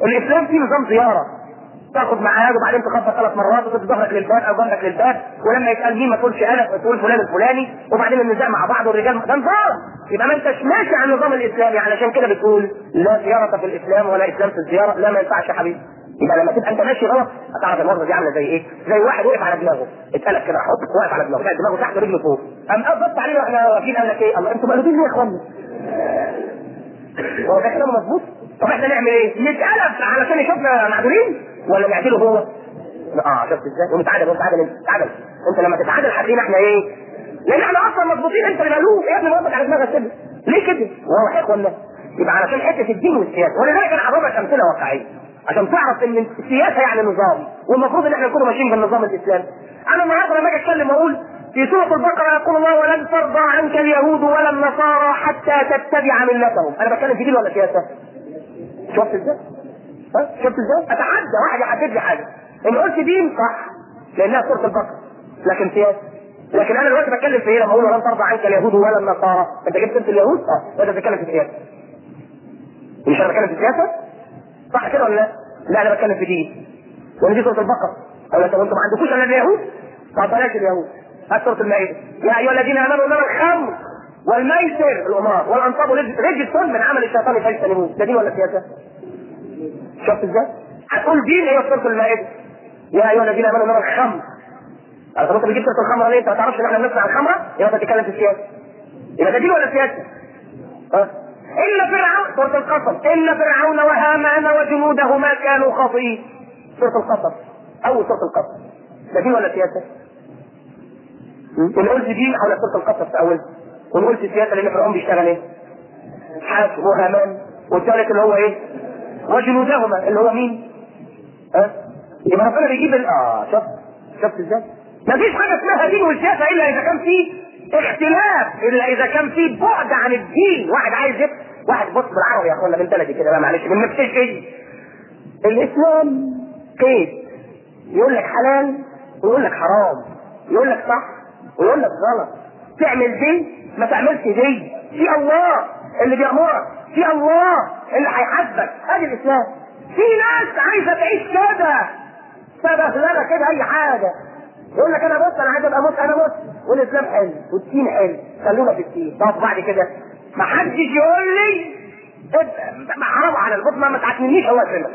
الاسلام فيه نظام زياره تاخد معاد وبعدين تخبط ثلاث مرات وتدي ظهرك للباب او ظهرك للباب ولما يسال مين ما تقولش انا تقول فلان الفلاني وبعدين النزاع مع بعض والرجال ده نظام يبقى ما انتش ماشي على النظام الاسلامي علشان كده بتقول لا زياره في الاسلام ولا اسلام في الزياره لا ما ينفعش يا حبيبي يبقى لما تبقى انت ماشي غلط هتعرف المرضى دي عامله زي ايه؟ زي واحد وقف على دماغه اتقلب كده حط واقف على دماغه بقى دماغه تحت ورجله فوق قام قبضت عليه واحنا واقفين قال لك ايه؟ الله انتوا مقلوبين ليه يا اخوانا؟ هو ده كلام مظبوط؟ طب احنا نعمل ايه؟ نتقلب علشان يشوفنا معدولين ولا نعدله هو؟ اه شفت ازاي؟ ومتعادل ومتعادل انت تعادل انت لما تتعادل هتلاقينا احنا ايه؟ لان احنا اصلا مظبوطين انت اللي مقلوب يا ابني موقف على دماغك كده ليه كده؟ وهو حق ولا يبقى علشان حته الدين والسياسه ولذلك انا هضرب لك امثله واقعيه عشان تعرف ان السياسه يعني نظام والمفروض ان احنا نكون ماشيين بالنظام الاسلامي انا النهارده لما اجي اتكلم واقول في سورة البقرة يقول الله ولن ترضى عنك اليهود ولا النصارى حتى تتبع ملتهم، أنا بتكلم في دين ولا سياسة؟ شفت ازاي؟ ها؟ شفت ازاي؟ أتحدى واحد يحدد لي حاجة، إن قلت دين صح لأنها سورة البقرة، لكن سياسة. لكن أنا دلوقتي بتكلم في إيه لما أقول ولن ترضى عنك اليهود ولا النصارى، أنت جبت سيرة اليهود؟ أه، وأنت بتتكلم في السياسة. مش أنا بتكلم في السياسة؟ صح كده ولا لا؟ لا أنا بتكلم في دين. لأن دي سورة البقرة. أو أنتوا ما عندكوش إلا اليهود؟ طب بلاش اليهود. هات سورة المائدة يا أيها الذين آمنوا إنما الخمر والميسر الأمار والأنصاب رجس من عمل الشيطان فاجتنبوه ده دين ولا سياسة؟ شفت ازاي؟ هتقول دين هي سورة المائدة يا أيها الذين آمنوا إنما الخمر أنا طب بتجيب سورة الخمر ليه؟ أنت ما تعرفش إن إحنا بنسمع الخمرة؟ يبقى أنت بتتكلم في السياسة يبقى ده دين ولا سياسة؟ ها؟ إن فرعون سورة القصص إن فرعون وهامان وجنودهما كانوا خاطئين سورة القصص أول سورة القصص ده دين ولا سياسة؟ ان قلت دين حول سوره القصص في اول وان قلت سياسه لان فرعون بيشتغل ايه؟ حاكم وهامان والثالث اللي هو ايه؟ وجنودهما اللي هو مين؟ ها؟ أه؟ يبقى ربنا بيجيب ال... اه شفت شفت ازاي؟ ما فيش حاجه اسمها دين والسياسه الا اذا كان في اختلاف الا اذا كان في بعد عن الدين واحد عايز يب... واحد بص بالعربي يا اخوانا من بلدي كده بقى معلش من نفسي ايه؟ الاسلام قيد يقول لك حلال ويقول لك حرام يقول لك صح ويقول لك غلط تعمل دي ما تعملش دي في الله اللي بيأمرك في الله اللي هيحاسبك ادي الاسلام في ناس عايزه تعيش كده فبهلله كده اي حاجه يقول لك انا بص انا عايز ابقى مسلم انا مسلم والاسلام حلو والدين حلو خلونا في الدين طب بعد كده ما حدش يقول لي ما حرام على البص ما تعتمنيش الله يكرمك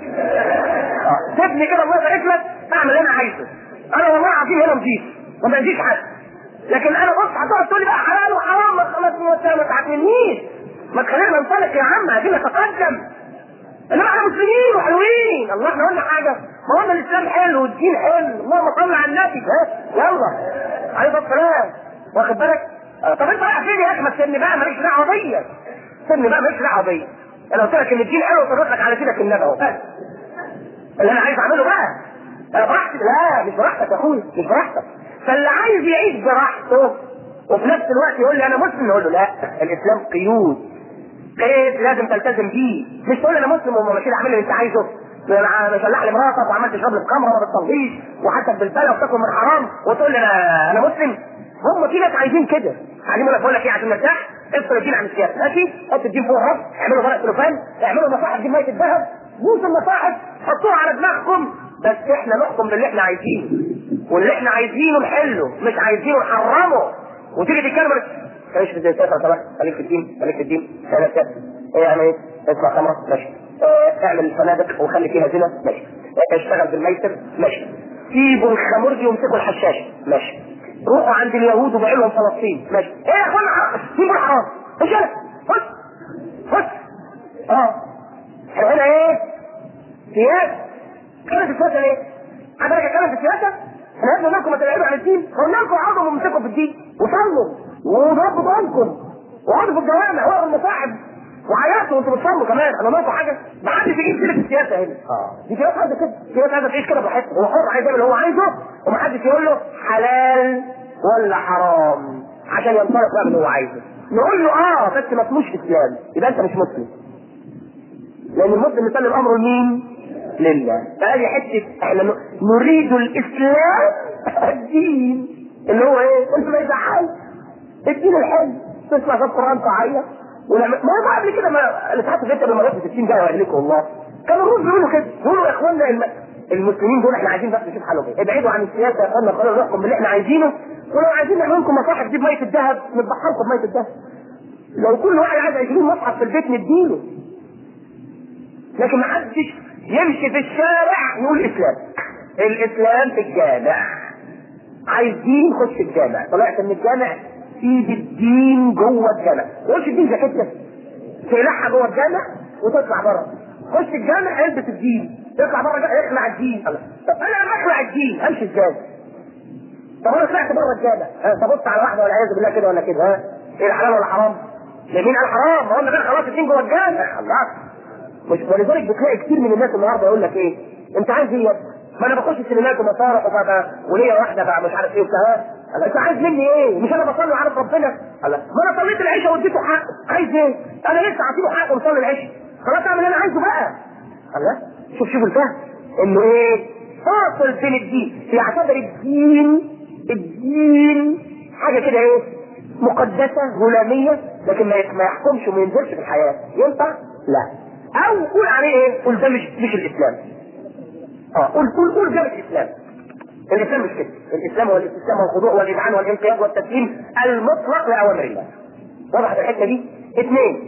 سيبني كده الله يبارك لك اعمل اللي انا عايزه انا والله العظيم هنا نضيف وما بأذيش حد لكن انا بص هتقعد تقول لي بقى حلال وحرام ما ما تعتمنيش ما تخلينا ننطلق يا عم عايزين نتقدم انما احنا مسلمين وحلوين الله احنا قلنا حاجه ما قلنا الاسلام حلو والدين حلو اللهم صل على النبي ها يلا عليه السلام واخد بالك طب انت رايح فين يا اخي ما تسيبني بقى ماليش دعوه بيا سيبني بقى ماليش دعوه بيا انا قلت لك ان الدين حلو وطرقت لك على سيدك النبي اهو بس اللي انا عايز اعمله بقى براحتي لا مش براحتك يا اخويا مش براحتك فاللي عايز يعيش براحته وفي نفس الوقت يقول لي انا مسلم نقول له لا الاسلام قيود قيد لازم تلتزم بيه مش تقول انا مسلم وما ماشي اعمل اللي انت عايزه مشلح لي مراتك وعمال تشرب لي خمره وما بتصليش وحتى بالبلا وبتاكل من حرام وتقول لي انا انا مسلم هم في ناس عايزين كده عايزين انا بقول لك ايه عشان نرتاح افصل الدين عن السياسه ماشي حط الدين فوق الرف اعملوا ورق سلوفان اعملوا مصاحف دي ميه الذهب بوسوا المصاحف حطوها على دماغكم بس احنا نحكم باللي احنا عايزينه واللي احنا عايزينه نحله مش عايزينه نحرمه وتيجي تتكلم تعيش في زي سياسه صلاح خليك في الدين خليك في الدين انا ايه يعني ايه اسمع خمره ماشي اه اعمل فنادق وخلي فيها زنا ماشي اه اشتغل بالميسر ماشي سيبوا الخمرجي وامسكوا الحشاش ماشي روحوا عند اليهود وبيعوا لهم فلسطين ماشي ايه يا اخوانا سيبوا الحرام مش انا خش خش اه احنا هنا ايه سياسه كلمه السياسه ليه؟ حضرتك اتكلم في السياسه؟ احنا قلنا لكم ما تبعدوا عن الدين قلنا لكم اقعدوا وامسكوا في الدين وصلوا وضربوا ضمكم وقعدوا في الجوامع وقعدوا المصاحب وعيطوا وانتوا بتصلوا كمان انا ناقص حاجه ما حدش يجيب سيره السياسه هنا اه دي سياسه عايزه كده سياسه عايزه تعيش كده براحتها هو حر عايز يعمل اللي هو عايزه ومحدش يقول له حلال ولا حرام عشان ينطلق بقى اللي هو عايزه نقول له اه بس ما اسموش اسلام يبقى انت مش مسلم لان المسلم يسلم امره لمين؟ لله فهذه حته احنا نريد الاسلام الدين اللي هو ايه؟ قلت ما يزعل الدين الحلو تسمع في القران تعيط ولما ما يبقى قبل كده ما اللي ساعات جبت بالمرات في 60 جايه لكم والله كانوا الروس بيقولوا كده بيقولوا يا اخوانا الم... المسلمين دول احنا عايزين بس نشوف حالهم ايه ابعدوا عن السياسه يا اخوانا خلينا نحكم باللي احنا عايزينه ولو عايزين نعمل لكم مصاحف دي بميه الذهب نتبحركم بميه الذهب لو كل واحد عايز 20 مصحف في البيت نديله لكن ما حدش يمشي في الشارع يقول اسلام الاسلام في الجامع عايز دين خش الجامع طلعت من الجامع سيب الدين جوه الجامع ما تقولش الدين زكاتنا تقلعها جوه الجامع وتطلع بره خش الجامع البس الدين اطلع بره بقى اخلع الدين الله. طب انا لما اخلع الدين امشي ازاي؟ طب انا طلعت بره الجامع ها تبص على واحده والعياذ بالله كده ولا كده ها ايه الحلال ولا حرام؟ لمين قال حرام؟ ما قلنا بقى خلاص الدين جوه الجامع الله مش ولذلك بتلاقي كتير من الناس النهارده يقول لك ايه؟ انت عايز ايه يا ابني؟ ما انا بخش سينمات ومسارح وبقى وليا واحده بقى مش عارف ايه وبتاع قال انت عايز مني ايه؟ مش انا بصلي وعارف ربنا؟ قال ما انا صليت العشاء واديته حق عايز ايه؟ انا لسه هسيبه حقه ومصلي العشاء خلاص اعمل اللي انا عايزه بقى قال لا شوف شوف الفهم انه ايه؟ فاصل بين الدين يعتبر الدين الدين حاجه كده ايه؟ مقدسه غلاميه لكن ما ما يحكمش وما ينزلش في الحياه ينفع؟ لا او قول عليه ايه؟ قول ده مش مش الاسلام اه قول قول قول ده مش الاسلام الاسلام مش كده الاسلام هو الاستسلام والخضوع والاذعان والانقياد والتسليم المطلق لاوامر الله وضحت الحته دي اثنين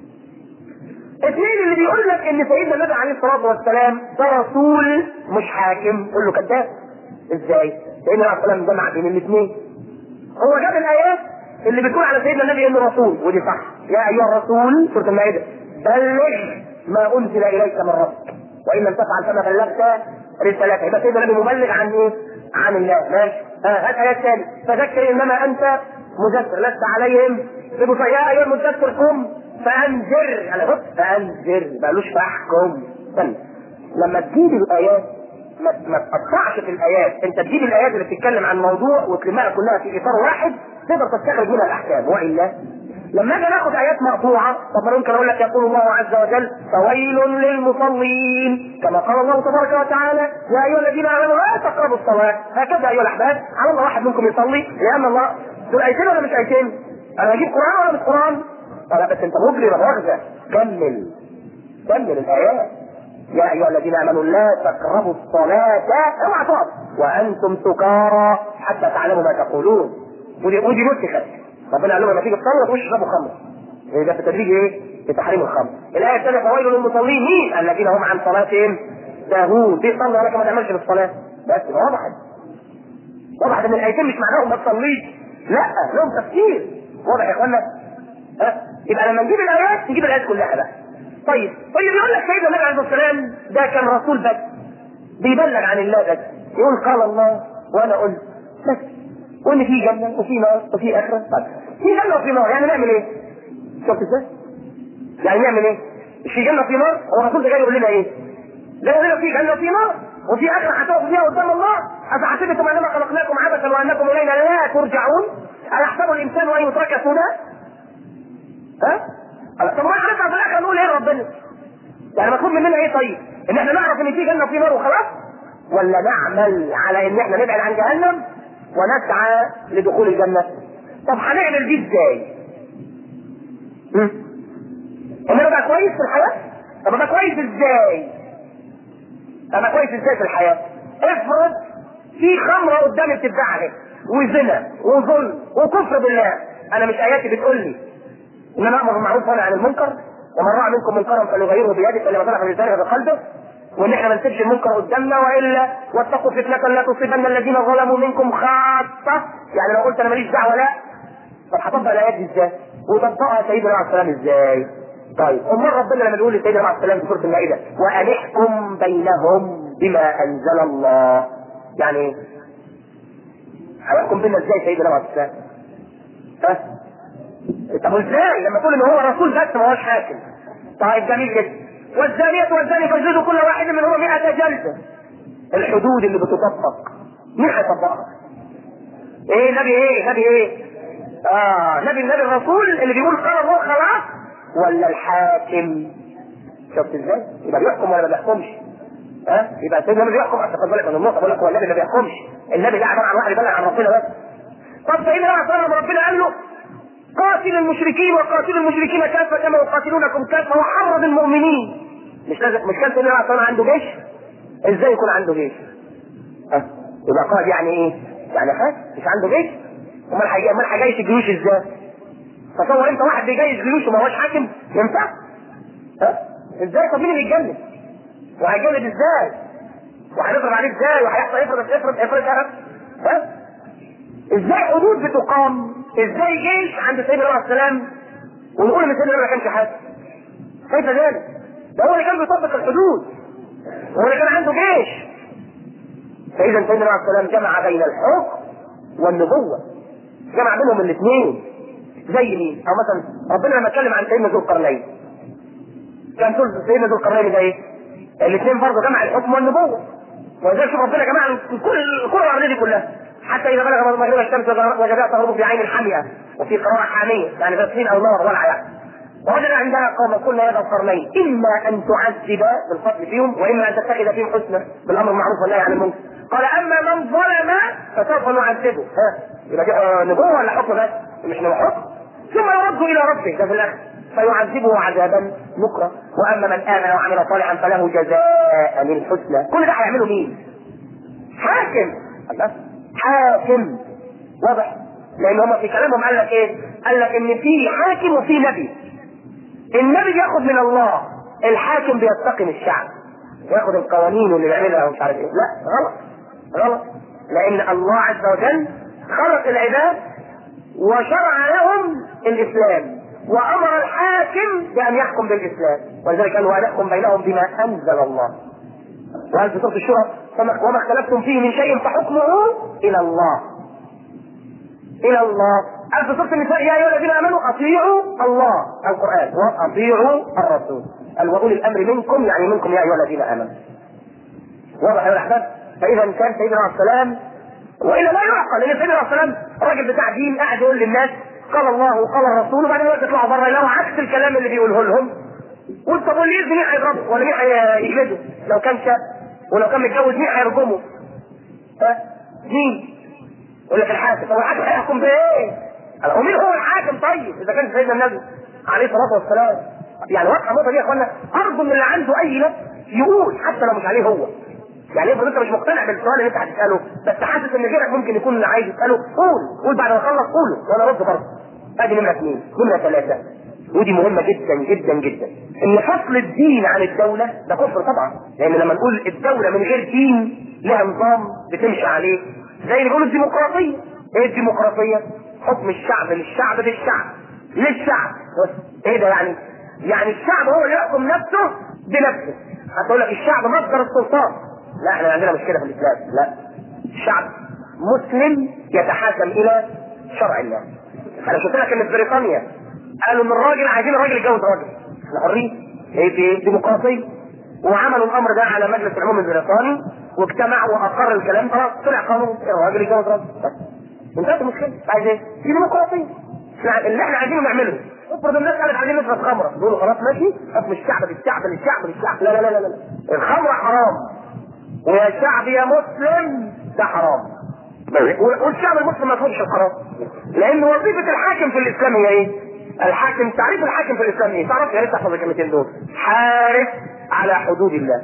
اثنين اللي بيقول لك ان سيدنا النبي عليه الصلاه والسلام ده رسول مش حاكم قول له كذاب ازاي؟ سيدنا عليه الصلاه والسلام جمع بين الاثنين هو جاب الايات اللي بتقول على سيدنا النبي انه رسول ودي صح يا ايها الرسول سوره المائده بلغ ما انزل اليك من ربك وان لم تفعل فما بلغت رسالته يبقى سيدنا النبي مبلغ عن ايه؟ عن الله ماشي ها هات ايات ثانيه فذكر انما انت مذكر لست عليهم بمسيطر يا ايها المذكر قم فانذر على بص فانذر ما قالوش فاحكم استنى لما تجيب الايات ما ما تقطعش في الايات انت تجيب الايات اللي بتتكلم عن موضوع وتلمها كلها في اطار واحد تقدر تستخرج منها الاحكام والا لما اجي ناخد ايات مقطوعه طب ما ممكن اقول لك يقول الله عز وجل فويل للمصلين كما قال الله تبارك وتعالى يا ايها الذين امنوا لا تقربوا الصلاه هكذا ايها الاحباب على الله واحد منكم يصلي لان الله دول ايتين ولا مش ايتين؟ انا اجيب قران ولا مش قران؟ لا بس انت مجري ولا مؤاخذه كمل كمل الايات يا ايها الذين امنوا لا تقربوا الصلاه اوعى تقف وانتم سكارى حتى تعلموا ما تقولون ودي ودي نسخت ربنا قال لهم لما تيجي تصلي ما تقولش اشربوا خمر إيه ده في تدريج ايه؟ في تحريم الخمر الايه الثانيه فويل للمصلين مين؟ الذين هم عن صلاتهم ساهون دي صلي ولكن ما تعملش بالصلاه بس وضحت وضحت ان الايتين مش معناهم ما تصليش لا لهم تفسير واضح يا اخوانا ها يبقى لما نجيب الايات نجيب الايات كلها بقى طيب واللي بيقول لك سيدنا النبي عليه الصلاه والسلام ده كان رسول بس بيبلغ عن الله بس يقول قال الله وانا قلت بس وان في جنه وفي نار وفي اخره طيب في جنه وفي نار يعني نعمل ايه؟ شفت ازاي؟ يعني نعمل ايه؟ مش في جنه وفي نار هو الرسول ده جاي يقول لنا ايه؟ ده يقول لنا في جنه وفي نار وفي اخره هتقفوا فيها قدام الله افحسبتم انما خلقناكم عبثا وانكم الينا لا ترجعون ايحسب الانسان ان يترك سدى؟ ها؟ طب ما احنا في الاخر نقول ايه ربنا؟ يعني مطلوب مننا ايه طيب؟ ان احنا نعرف ان في جنه وفي نار وخلاص؟ ولا نعمل على ان احنا نبعد عن جهنم ونسعى لدخول الجنه؟ طب هنعمل دي ازاي؟ ان انا ابقى كويس في الحياه؟ طب ابقى كويس ازاي؟ ابقى كويس ازاي في الحياه؟ افرض في خمره قدامي بتتباع اهي وزنا وظلم وكفر بالله انا مش اياتي بتقول لي ان انا امر بالمعروف وانهى عن المنكر ومن راى منكم منكرا فليغيره بيده فلما طلع من لسانه بقلبه وان احنا ما نسيبش المنكر قدامنا والا واتقوا فتنه لا تصيبن الذين ظلموا منكم خاصه يعني لو قلت انا ماليش دعوه لا طب هطبق الايات دي ازاي؟ وطبقها سيدنا عليه السلام ازاي؟ طيب امال ربنا لما يقول لسيدنا عليه السلام في سوره المائده وان احكم بينهم بما انزل الله يعني ايه؟ هيحكم بينا ازاي سيدنا عليه السلام؟ ها؟ طب ازاي لما تقول ان هو رسول بس ما هوش حاكم طيب جميل جدا والزانية والزاني فاجلدوا كل واحد منهما 100 جلدة الحدود اللي بتطبق مين هيطبقها؟ ايه نبي ايه نبي ايه؟ اه نبي النبي الرسول اللي بيقول قال الله خلاص ولا الحاكم شفت ازاي؟ يبقى بيحكم ولا ما بيحكمش؟ ها؟ يبقى سيدنا النبي بيحكم اصل خد بالك من النقطه بقول لك هو النبي ما بيحكمش النبي ده عباره عن واحد يبلغ عن ربنا بس طب سيدنا النبي صلى ربنا قال له قاتل المشركين وقاتلوا المشركين كافة كما يقاتلونكم كافة وحرض المؤمنين مش لازم مش كان سيدنا عليه عنده جيش ازاي يكون عنده جيش؟ ها يبقى قائد يعني ايه؟ يعني خاف مش عنده جيش امال حاجة امال هيجيش الجيوش ازاي؟ تصور انت واحد بيجيش جيوش وما هوش حاكم ينفع؟ ها؟ ازاي طب مين اللي يتجند؟ وهيجند ازاي؟ وهنضرب عليه ازاي؟ وهيحصل افرض افرض افرض افرض ها؟ ازاي حدود بتقام؟ ازاي جيش عند سيدنا عليه السلام ونقول ان سيدنا ما كانش حاكم؟ كيف ذلك؟ ده هو اللي كان بيطبق الحدود هو اللي كان عنده جيش فاذا سيدنا عليه السلام جمع بين الحكم والنبوه جمع بينهم الاثنين زي مين؟ او مثلا ربنا لما اتكلم عن سيدنا ذو القرنين كان تقول سيدنا ذو القرنين ده ايه؟ الاثنين برضه جمع الحكم والنبوه ولذلك شوف ربنا جمع كل كل الارض دي كلها حتى اذا بلغ مغرب الشمس وجدها تغرب في عين حاميه وفي قراءه حاميه يعني تسخين او نار ولا يعني ووجد عندها قوما قلنا يا ذا القرنين اما ان تعذب بالقتل فيهم واما ان تتخذ فيهم حسنا بالامر المعروف والنهي عن المنكر قال اما من ظلم فسوف نعذبه ها يبقى دي نبوه ولا حكم بس مش من حكم ثم يرد الى ربه ده في الاخر فيعذبه عذابا نكرا واما من امن وعمل صالحا فله جزاء الحسنى كل ده هيعمله مين؟ حاكم الله حاكم واضح لان هم في كلامهم قال لك ايه؟ قال لك ان في حاكم وفي نبي النبي بياخد من الله الحاكم بيتقن الشعب وياخد القوانين واللي بيعملها ومش عارف ايه لا غلط غلط لان الله عز وجل خلق العباد وشرع لهم الاسلام وامر الحاكم بان يحكم بالاسلام ولذلك قال وان يحكم بينهم بما انزل الله وهل في سوره الشورى وما اختلفتم فيه من شيء فحكمه الى الله الى الله قال في سوره النساء يا ايها الذين امنوا اطيعوا الله القران واطيعوا الرسول قال واولي الامر منكم يعني منكم يا ايها الذين امنوا واضح يا الاحباب فاذا كان سيدنا عليه السلام والا لا يعقل لان سيدنا عليه السلام راجل بتاع دين قاعد يقول للناس قال الله وقال الرسول وبعدين يطلعوا بره يلاقوا عكس الكلام اللي بيقوله لهم قلت طب واللي يزني مين هيضربه ولا مين هيجلده لو كان شاب ولو كان متجوز مين هيرجمه؟ ها؟ مين؟ يقول لك الحاكم طب الحاكم هيحكم بايه؟ ومين هو الحاكم طيب اذا كان سيدنا النبي عليه الصلاه والسلام يعني واضحه النقطه دي يا اخوانا ارجو من اللي عنده اي نفس يقول حتى لو مش عليه هو يعني افرض انت مش مقتنع بالسؤال اللي انت هتساله بس حاسس ان غيرك ممكن يكون اللي عايز يساله قول قول بعد ما اخلص قوله وانا ارد برضه ادي نمره اثنين نمره ثلاثه ودي مهمة جدا جدا جدا ان فصل الدين عن الدولة ده كفر طبعا لان لما نقول الدولة من غير دين لها نظام بتمشي عليه زي اللي بيقولوا الديمقراطية ايه الديمقراطية حكم الشعب للشعب بالشعب للشعب ايه ده يعني يعني الشعب هو اللي يحكم نفسه بنفسه هتقول لك الشعب مصدر السلطان لا احنا عندنا مشكلة في الاسلام لا الشعب مسلم يتحاكم الى شرع الله انا شفت لك ان في بريطانيا قالوا ان الراجل عايزين الراجل يتجوز راجل احنا حرين ايه في ديمقراطيه وعملوا الامر ده على مجلس العموم البريطاني واجتمع واقر الكلام خلاص طلع قانون الراجل يتجوز راجل بس انتهت المشكله عايز ايه؟ دي ديمقراطيه اللي احنا عايزينه نعمله افرض الناس قالت عايزين نشرب خمره يقولوا خلاص ماشي حكم الشعب بالشعب للشعب للشعب لا لا لا لا لا الخمره حرام ويا شعب يا مسلم ده حرام والشعب المسلم ما يفوتش الحرام لان وظيفه الحاكم في الاسلام هي ايه؟ الحاكم تعريف الحاكم في الاسلام ايه؟ تعرف يا ريت تحفظ الكلمتين دول حارس على حدود الله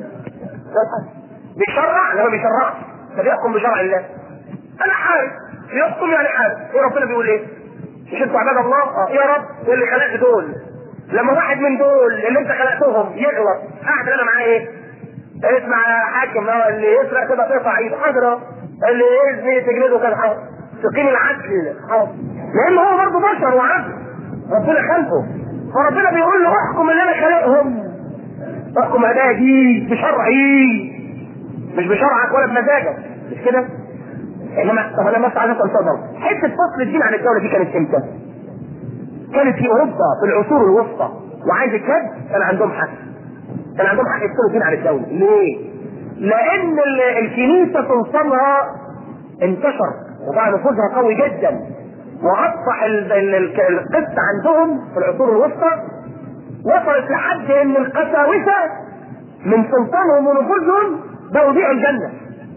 بيشرع لا ما بيشرعش ده بيحكم بشرع الله انا حارس بيحكم يعني حارس ايه ربنا بيقول ايه؟ مش انتوا عباد الله؟ اه يا رب ايه اللي خلقت دول؟ لما واحد من دول اللي انت خلقتهم يغلط اعمل انا معاه ايه؟ اسمع يا حاكم اه اللي يسرق كده تقطع ايده حاضر اللي يزني تجلده كده حاضر تقيم العدل حاضر لان هو برضه بشر وعدل ربنا خلقه فربنا بيقول له احكم اللي انا خلقهم احكم اداء دي بشرعي مش بشرعك ولا بمزاجك مش كده؟ انما طب انا بس عايز اسال سؤال حته فصل الدين عن الدوله دي كانت امتى؟ كانت في اوروبا في العصور الوسطى وعايز الكذب كان عندهم حق كان عندهم حق يفصلوا الدين عن الدوله ليه؟ لان الكنيسه سلطانها انتشر وبقى نفوذها قوي جدا واصبح القسط عندهم في العصور الوسطى وصلت لحد ان القساوسه من سلطانهم ونفوذهم بقوا يبيعوا الجنه.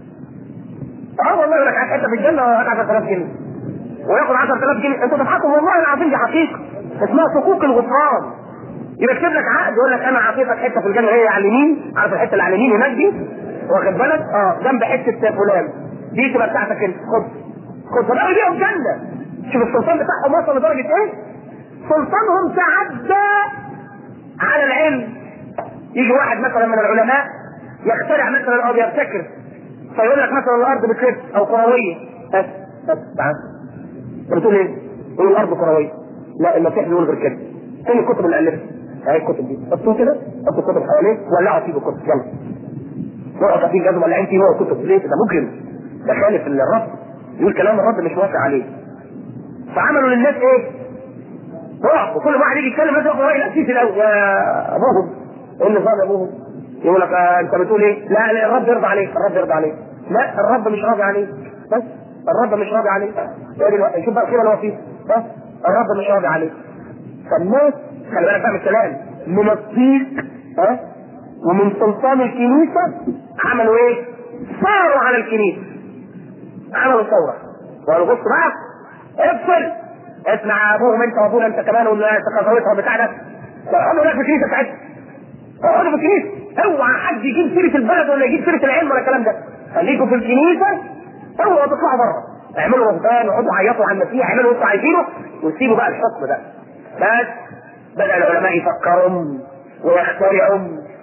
اه والله يقول لك حتى في الجنه هات 10000 جنيه وياخد 10000 جنيه انتوا تضحكوا والله العظيم دي حقيقه اسمها حقوق الغفران يكتب لك عقد يقول لك انا اعطيتك حته في الجنه هي على اليمين عارف الحته اللي على اليمين هناك دي واخد بالك اه جنب حته فلان دي تبقى بتاعتك انت خد خد فبقوا يبيعوا الجنه شوف السلطان بتاعهم وصل لدرجه ايه سلطانهم تعدى على العلم يجي واحد مثلا من العلماء يخترع مثلا او يبتكر فيقول لك مثلا الارض بتلف او كرويه بس بس تعال انت بتقول ايه؟ يقول الارض كرويه لا المسيح بيقول غير كده فين الكتب اللي الفها؟ اهي الكتب دي حطوه كده حطوا الكتب حواليه ولعوا فيه بالكتب يلا نقعد فيه جزمه ولعين فيه هو كتب ليه ده مجرم ده خالف الرب يقول كلام الرب مش موافق عليه فعملوا للناس ايه؟ رعب وكل واحد يجي يتكلم مثلا يقول لا في الاول يا ابوهم ايه اللي صار ابوهم؟ يقول لك آه انت بتقول ايه؟ لا لا الرب يرضى عليك الرب يرضى عليك لا الرب مش راضي عليك بس الرب مش راضي عليك شوف بقى الخير اللي هو فيه بس الرب مش راضي عليك فالناس خلي بالك بقى من الكلام من الضيق ها ومن سلطان الكنيسة عملوا ايه؟ صاروا على الكنيسة عملوا ثورة وقالوا بص بقى افصل اسمع ابوهم انت وابونا انت كمان والتكاثرتها بتاع ده اقعدوا هناك في الكنيسة بتاعتك اقعدوا في الكنيسة اوعى حد يجيب سيرة البلد ولا يجيب سيرة العلم ولا الكلام ده خليكم في الكنيسة اوعوا تطلعوا بره اعملوا رهبان اقعدوا عيطوا على المسيح اعملوا اللي انتوا عايزينه وسيبوا بقى الحكم ده بس بدأ العلماء يفكروا ويخترعوا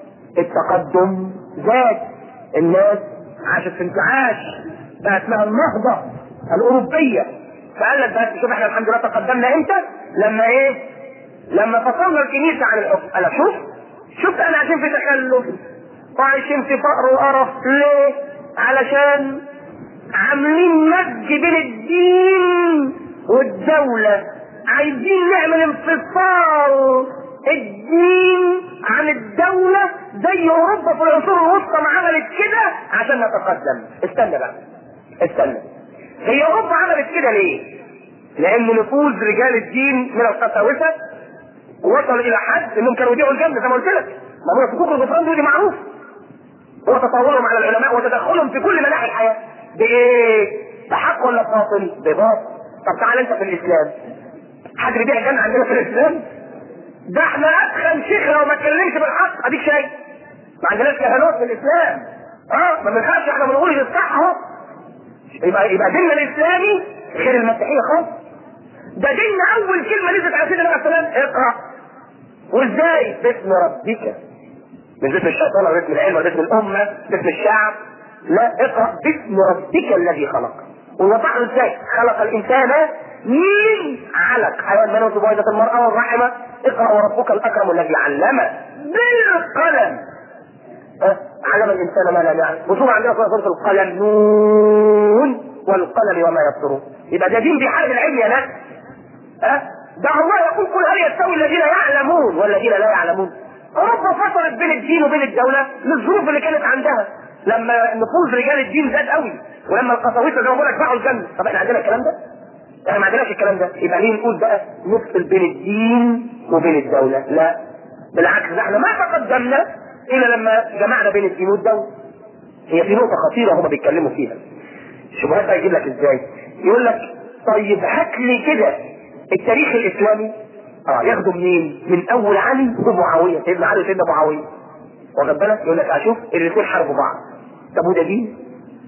التقدم زاد الناس عاشت في انتعاش بقى اسمها النهضة الأوروبية فقال لك بس شوف احنا الحمد لله تقدمنا امتى؟ لما ايه؟ لما فصلنا الكنيسة عن الحكم قال لك شوف شوف احنا عايشين في تخلف وعايشين في فقر وقرف ليه؟ علشان عاملين مزج بين الدين والدولة عايزين نعمل انفصال الدين عن الدولة زي اوروبا في العصور الوسطى ما عملت كده عشان نتقدم استنى بقى استنى هي اوروبا عملت كده ليه؟ لان نفوذ رجال الدين من القساوسة وصل الى حد انهم كانوا يبيعوا الجنة زي ما قلت لك ما هو حقوق الغفران دي معروف وتطورهم على العلماء وتدخلهم في كل مناحي الحياة بايه؟ بحق ولا باطل؟ بباطل طب تعال انت في الاسلام حد بيبيع الجنة عندنا في الاسلام؟ ده احنا ادخل شيخ لو ما اتكلمش بالحق اديك شايف ما عندناش كهنوت في الاسلام اه ما بنخافش احنا بنقول الصح اهو يبقى يبقى ديننا الاسلامي غير المسيحيه خالص ده ديننا اول كلمه نزلت على سيدنا عليه السلام اقرا وازاي باسم ربك مش باسم الشيطان ولا باسم العلم ولا باسم الامه باسم الشعب لا اقرا باسم ربك الذي خلق ووضعه ازاي خلق الانسان من علق حيوان منوت بويضة المرأة والرحمة اقرأ وربك الأكرم الذي علم بالقلم أه؟ علم الإنسان ما لم يعلم وشوف عندنا في سورة القلم نون والقلم وما يسطرون يبقى ده دين بيحارب العلم يا ناس أه؟ ده الله يقول قل هل يستوي الذين يعلمون والذين لا يعلمون اوروبا فصلت بين الدين وبين الدولة للظروف اللي كانت عندها لما نفوذ رجال الدين زاد قوي ولما القساوسه زي ما بقول لك باعوا الجنه طب احنا عندنا الكلام ده؟ احنا ما عندناش الكلام ده يبقى ليه نقول بقى نفصل بين الدين وبين الدولة لا بالعكس ده احنا ما تقدمنا الا لما جمعنا بين الدين والدولة هي في نقطة خطيرة هما بيتكلموا فيها شبهات بقى يجيب لك ازاي يقول لك طيب هات لي كده التاريخ الاسلامي اه ياخده منين من اول علي ومعاوية سيدنا علي وسيدنا معاوية واخد بالك يقول لك اشوف الاثنين حاربوا بعض طب وده دين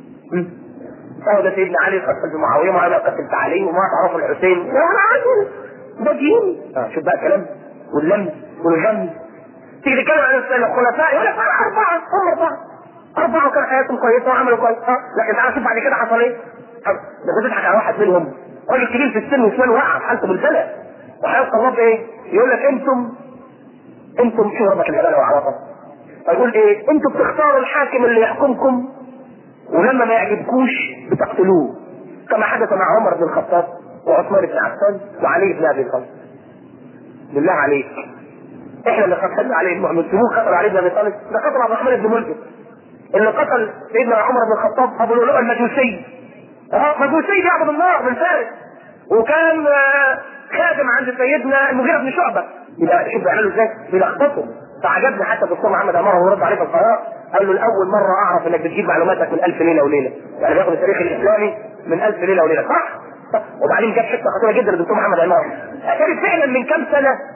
اهو ده سيدنا علي قتل بمعاويه معاويه قتلت علي وما تعرف الحسين لا انا عادي ده دين اه شوف بقى كلام واللم والغم تيجي تتكلم عن الخلفاء يقول لك اربعه هم اربعه اربعه وكان حياتهم كويسه وعملوا كويس اه لكن تعالى شوف بعد كده حصل ايه ده كنت تضحك على واحد منهم راجل كبير في السن وشمال وقع في حالته بالبلد وحياتك الرب ايه؟ يقول لك انتم انتم شو ربك الجلال وعرفه فيقول ايه؟ انتم بتختاروا الحاكم اللي يحكمكم ولما ما يعجبكوش بتقتلوه كما حدث مع عمر بن الخطاب وعثمان بن عفان وعلي بن ابي طالب بالله عليك احنا اللي قتلنا عليه المسلمون قتلوا علي بن ابي طالب ده قتل عبد الرحمن بن ملجم اللي قتل سيدنا عمر بن الخطاب ابو لؤلؤ المجوسي اه مجوسي بيعبد النار من فارس وكان خادم عند سيدنا المغيرة بن شعبة يبقى شوف بيعملوا ازاي بيلخبطوا فعجبني حتى الدكتور محمد عمار وهو رد عليه في القناه قال له الاول مره اعرف انك بتجيب معلوماتك من الف ليله وليله يعني بياخد التاريخ الاسلامي من الف ليله وليله صح؟ وبعدين جاب حته خطيره جدا للدكتور محمد عمار كانت فعلا من كام سنه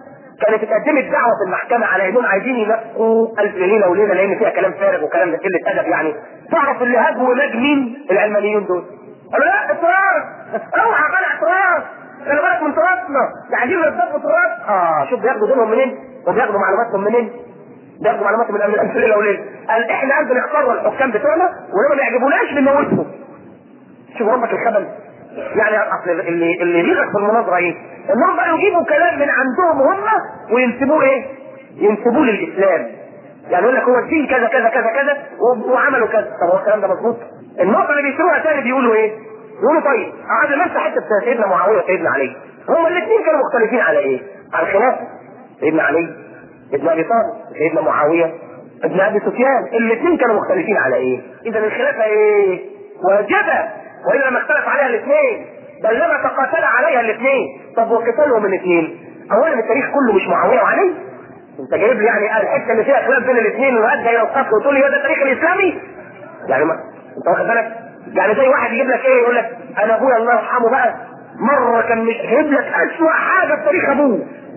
كانت اتقدمت دعوه في المحكمه على انهم عايزين ينقوا الف ليله وليله لان فيها كلام فارغ وكلام قله ادب يعني تعرف اللي هاجموا وناج مين العلمانيين دول قالوا لا التراث اوعى قلع تراث خلي بالك من تراثنا ده عايزين يرتبوا تراث اه شوف بياخدوا دينهم منين وبياخدوا معلوماتهم منين بياخدوا معلوماتهم من الف ليله وليله قال احنا عندنا اختار الحكام بتوعنا ولما ما يعجبوناش بنموتهم شوف ربك الخبل يعني اصل اللي اللي بيغلق في المناظره ايه؟ انهم بقى يجيبوا كلام من عندهم هم وينسبوه ايه؟ ينسبوه للاسلام. يعني يقول لك هو الدين كذا كذا كذا كذا و- وعملوا كذا، طب هو الكلام ده مظبوط؟ النقطه اللي بيسيبوها تاني بيقولوا ايه؟ يقولوا طيب قعدوا نفس حته سيدنا معاويه وسيدنا علي. هما الاثنين كانوا مختلفين على ايه؟ على الخلافه. سيدنا علي ابن ابي طالب، سيدنا معاويه ابن ابي سفيان، الاثنين كانوا مختلفين على ايه؟ اذا الخلافه ايه؟ واجبه والا ما اختلف عليها الاثنين بل لما تقاتل عليها الاثنين طب وقتالهم الاثنين اولا التاريخ كله مش معاويه وعلي انت جايب لي يعني الحته اللي فيها خلاف بين الاثنين وادى الى القتل وتقول لي هذا التاريخ الاسلامي يعني ما انت واخد بالك يعني زي واحد يجيب لك ايه يقول لك انا ابويا الله يرحمه بقى مره كان مش جايب لك اسوء حاجه في تاريخ ابوه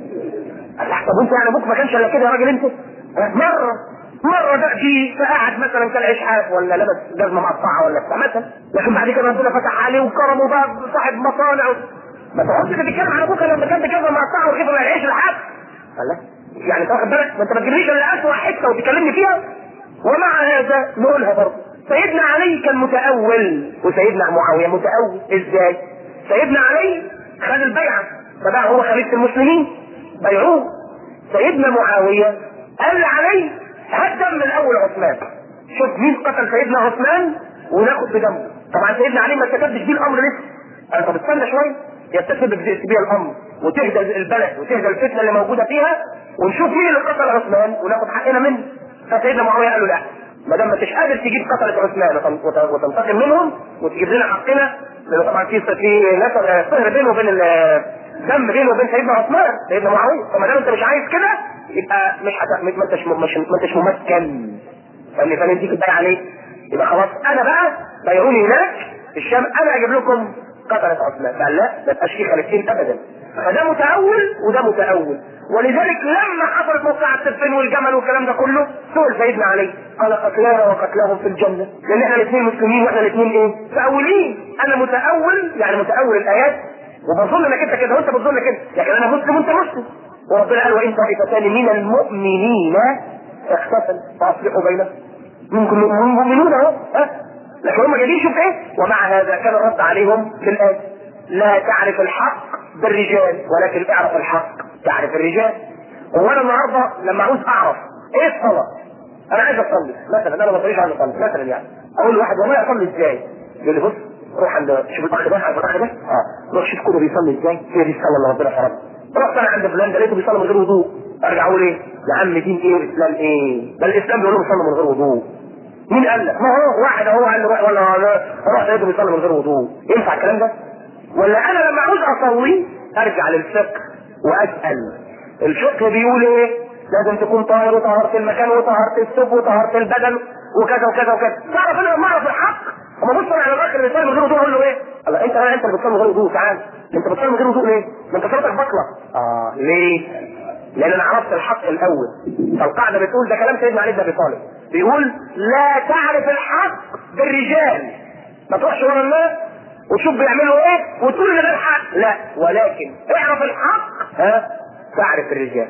قال لك طب انت يعني ابوك ما كانش الا كده يا راجل انت مره مره ده في فقعد مثلا كان اشحاف ولا لبس جزمه مقطعه ولا بتاع مثلا لكن بعد كده ربنا فتح عليه وكرمه بقى صاحب مصانع ما تقعدش تتكلم عن ابوك لما كان بجزمه مقطعه ورغيف ما يعيش الحد قال لك يعني انت واخد بالك ما انت ما تجيبليش الا اسوء حته وتكلمني فيها ومع هذا نقولها برضه سيدنا علي كان متأول وسيدنا معاوية متأول ازاي؟ سيدنا علي خد البيعة فبقى هو خليفة المسلمين بيعوه سيدنا معاوية قال علي هات دم الاول عثمان شوف مين قتل سيدنا عثمان وناخد بدمه طبعا سيدنا علي ما استفادش بيه الامر لسه قال طب استنى شويه يستفيد بيه الامر وتهدى البلد وتهدى الفتنه اللي موجوده فيها ونشوف مين اللي قتل عثمان وناخد حقنا منه فسيدنا معاويه قال له لا ما دام ما انتش قادر تجيب قتله عثمان وتن- وت- وتنتقم منهم وتجيب لنا حقنا لان طبعا في في نسب صهر بينه وبين ال- دم بينه وبين سيدنا عثمان سيدنا معاويه فما دام انت مش عايز كده يبقى مش هت... ما انتش م- مش ما انتش ممكن فاهمني فانا اديك البيع عليه يبقى خلاص انا بقى بيعوني هناك في الشام انا اجيب لكم قتلة عثمان قال لا ما يبقاش في خليفتين ابدا فده متأول وده متأول ولذلك لما حصلت موقعة السفين والجمل والكلام ده كله سئل سيدنا علي قال قتلانا وقتلاهم في الجنة لان احنا الاثنين مسلمين واحنا الاثنين ايه؟ متأولين انا متأول يعني متأول الايات وبظن انك انت كده وانت بتظن كده لكن انا مسلم وانت مسلم وربنا قال وان طائفتان من المؤمنين اختتلوا فاصلحوا بينهم منكم مؤمنون اهو ها لكن هم جايين شوف ايه ومع هذا كان الرد عليهم بالآية لا تعرف الحق بالرجال ولكن اعرف الحق تعرف الرجال هو انا النهارده لما عاوز اعرف ايه الصلاه انا عايز اصلي مثلا انا ما بصليش عايز اصلي مثلا يعني اقول لواحد والله اصلي ازاي يقول لي بص روح عند شوف الاخ ده عارف الاخ ده اه روح شوف كله بيصلي ازاي هي دي الصلاه اللي ربنا فرضها رحت انا عند فلان ده لقيته بيصلي من غير وضوء ارجع اقول ايه يا عم دين ايه والاسلام ايه ده الاسلام بيقول لهم صلوا من غير وضوء مين قال لك؟ ما هو واحد اهو قال له ولا ولا رحت لقيته بيصلي من غير وضوء ينفع الكلام ده؟ ولا انا لما عاوز اصلي ارجع للفقه واسال الفقه بيقول ايه؟ لازم تكون طاهر وطهرت المكان وطهرت الثوب وطهرت البدن وكذا وكذا وكذا تعرف انا لما اعرف الحق اما بص على الاخر اللي بيصلي من غير وضوء اقول له ايه؟ الله انت انت اللي بتصلي من غير وضوء تعال انت بتصلي من غير وضوء ليه؟ ما انت صلاتك بطله اه ليه؟ لان انا عرفت الحق الاول فالقاعده بتقول ده كلام سيدنا علي بن ابي طالب بيقول لا تعرف الحق بالرجال ما تروحش ورا الناس وتشوف بيعملوا ايه وتقول لي ده الحق لا ولكن اعرف الحق ها تعرف الرجال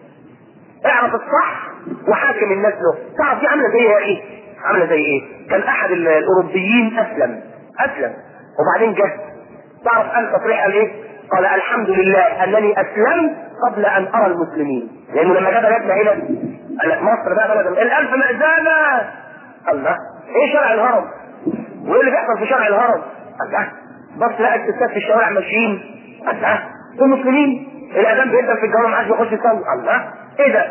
اعرف الصح وحاكم الناس له تعرف دي عامله زي يا اخي عامله زي ايه كان احد ال- الاوروبيين اسلم اسلم وبعدين جه تعرف قال تصريح قال ايه قال الحمد لله انني اسلمت قبل ان ارى المسلمين لانه لما جه بلدنا هنا قال لك مصر بقى بلد الالف مأذنة الله ايه شارع الهرم وايه اللي بيحصل في شارع الهرم الله بص لقى الستات في الشوارع ماشيين الله دول مسلمين الاذان بيبدا في الجوامع عايز يخش يصلي الله ايه ده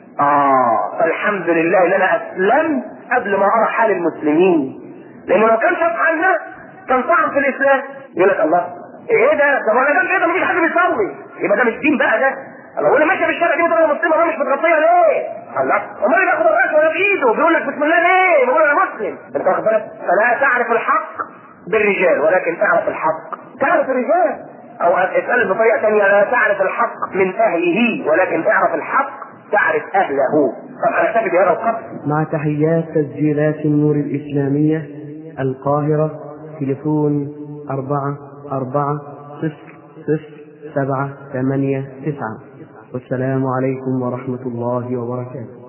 اه الحمد لله ان انا اسلمت قبل ما ارى حال المسلمين لانه لو كان شاف حالنا كان طعن في الاسلام يقول لك الله ايه ده ده هو الاذان بيبدا مفيش حد بيصلي يبقى ده مش دين بقى ده الله وانا ماشيه في الشارع دي بتقول انا مسلمه وانا مش متغطيه ليه؟ الله امال اللي بياخد الراس ولا بايده بيقول لك بسم الله ليه؟ بيقول انا مسلم انت واخد بالك؟ فلا تعرف الحق بالرجال ولكن اعرف الحق تعرف الرجال او اسال بطريقه ثانيه لا تعرف الحق من اهله ولكن اعرف الحق تعرف اهله طب انا اكتفي بهذا القدر مع تحيات تسجيلات النور الإسلامية القاهرة تليفون أربعة أربعة صفر صفر سبعة ثمانية تسعة والسلام عليكم ورحمة الله وبركاته